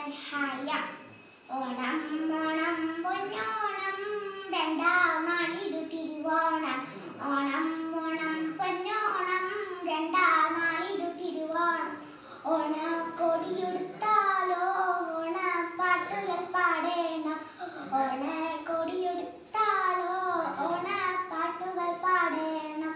ഹായ ഓണം ഓണം പൊന്നോണം രണ്ടാം നാളിതു തിരുവോണം ഓണം ഓണം പൊന്നോണം രണ്ടാം നാളിതു തിരുവോണം ഓണക്കൊടിയുടുത്താലോ ഓണപ്പാട്ടുകൾ പാടേണം ഓണക്കൊടിയുടുത്താലോ ഓണപ്പാട്ടുകൾ പാടേണം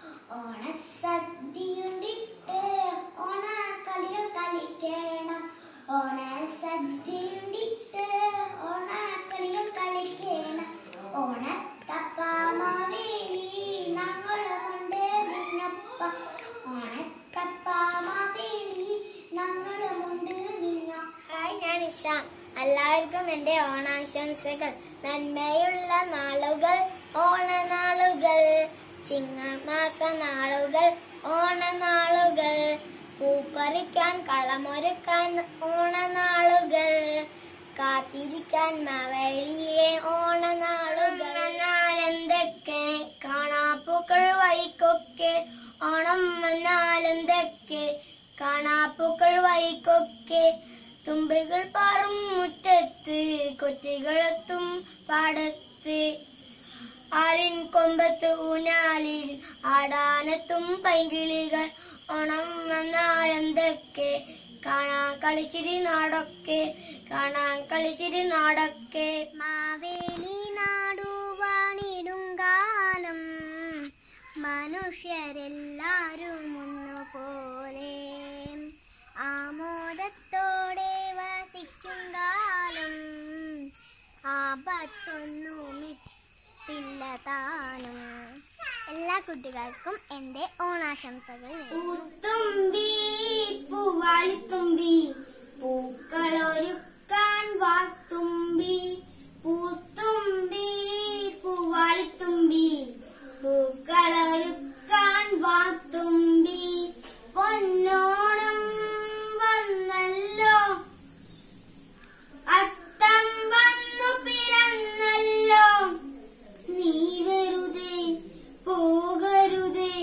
ഓണസദ്യയുണ്ടിട്ട് ഓണക്കളികൾ കളിക്കണം ഓണസദ്യയുണ്ടിട്ട് ഓണക്കളികൾ കളിക്കണം ഓണത്തപ്പാമാവേലി ഞങ്ങളുമുണ്ട് നിന്നപ്പ ഓണക്കപ്പാമാവേലി ഞങ്ങളുമുണ്ട് നിന്ന ഹായ് ഞാൻ ഇഷാം എല്ലാവർക്കും എന്റെ ഓണാശംസകൾ നന്മയുള്ള നാളുകൾ ഓണനാളുകൾ ചിങ്ങമാസ നാളുകൾ ഓണനാളുകൾ പൂപ്പറിക്കാൻ കളമൊരുക്കാൻ ഓണനാളുകൾ കാത്തിരിക്കാൻ മാവേലിയെ ഓണനാളുകൾ എന്തൊക്കെ കാണാപ്പൂക്കൾ വൈക്കൊക്കെ ഓണം വന്നാലെന്തൊക്കെ കാണാപ്പൂക്കൾ വൈക്കൊക്കെ തുമ്പികൾ പാറും മുറ്റത്ത് കൊച്ചികളെത്തും പാടത്ത് ആലിൻ കൊമ്പത്ത് ഊനാലിൽ ആടാനെത്തും പൈങ്കിളികൾ ഓണം വന്നാലെന്തൊക്കെ കാണാൻ കളിച്ചിരി നാടൊക്കെ കാണാൻ കളിച്ചിരി നാടൊക്കെ മാവേലി നാടു വാണിടും കാലം മനുഷ്യരെല്ലാരും ഒന്നുപോലെ ആമോദത്തോടെ വസിക്കും കാലം ആപത്തൊന്നുമിട്ടില്ല താനും എല്ലാ കുട്ടികൾക്കും എൻ്റെ ഓണാശംസകൾ പൂത്തുമ്പി പൂവാലിത്തുമ്പി പൂക്കളൊരുക്കാൻ വാത്തുമ്പി പൂത്തുമ്പി പൂവാലിത്തുമ്പി പൂക്കളൊരുക്കാൻ വാത്തുമ്പി പൊന്നോണം വന്നല്ലോ അത്തം വന്നു പിറന്നല്ലോ നീ വെറുതെ പോകരുതേ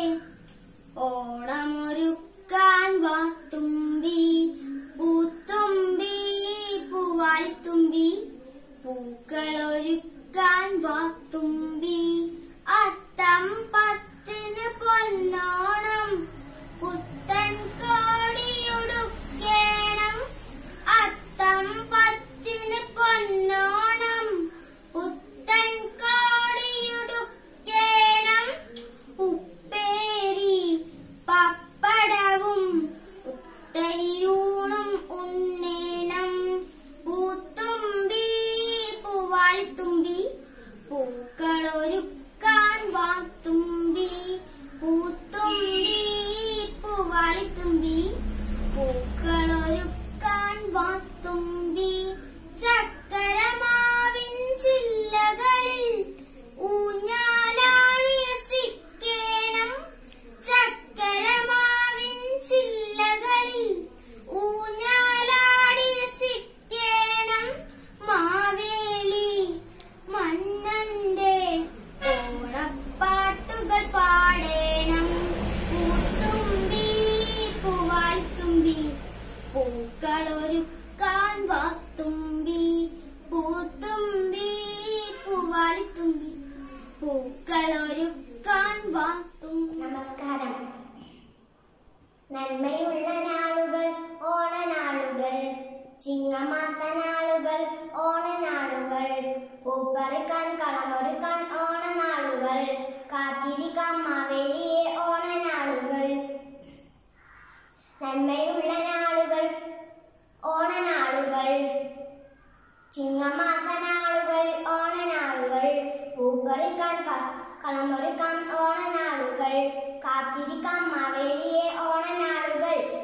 ഓണമൊരുക്കാൻ വാത്തുമ്പി പൂത്തുമ്പി പൂവാലിത്തുമ്പി പൂക്കളൊരുക്കാൻ വാത്തുമ്പി അത്തം പത്തിന് പൊന്നോണം പുത്തൻ കോടിയുടുക്കേണം അത്തം പത്തിന് പൊന്നോണം പുത്തൻ കോടിയുടുക്കേണം ഉപ്പേരി പപ്പടവും ഉത്തരിയൂണും ഉണ്ണേണം പൂത്തുമ്പി പൂവാലിത്തുമ്പി പൂക്കളൊരുക്കാൻ വാത്തുമ്പി പൂത്തുമ്പി പൂവാലിത്തുമ്പി പൂക്കളൊരുക്കാൻ വാത്തുമ്പി ചക്കരമാവിൻ ചില്ലകളിൽ ഊഞ്ഞാലാടി രസിക്കേണം ചക്കരമാവിൻ ചില്ലകളിൽ ഊഞ്ഞാലാടി രസിക്കേണം മാവേലി മണ്ണന്റെ ഓണപ്പാട്ടുകൾ പാടേണം പൂത്തുമ്പി പൂവാൽത്തുമ്പി പൂക്കളൊരുക്കാൻ വാത്തുമ്പി പൂത്തുമ്പി പൂവാലിത്തുമ്പി പൂക്കളൊരുക്കാൻ വാത്തുമ്പി നമസ്കാരം നന്മയുള്ള നാളുകൾ ഓണനാളുകൾ ചിങ്ങമാസ നാളുകൾ ഓണനാളുകൾ പൂപ്പറിക്കാൻ കളമൊരുക്കാൻ ഓണനാളുകൾ കാത്തിരിക്കാം മാവേലിയെ ഓണനാളുകൾ നന്മയുള്ള നാളുകൾ ഓണനാളുകൾ ചിങ്ങമാസ നാളുകൾ ഓണനാളുകൾ പൂപ്പറിക്കാൻ ക- കളമൊരുക്കാൻ ഓണനാളുകൾ കാത്തിരിക്കാം മാവേലിയെ ഓണനാളുകൾ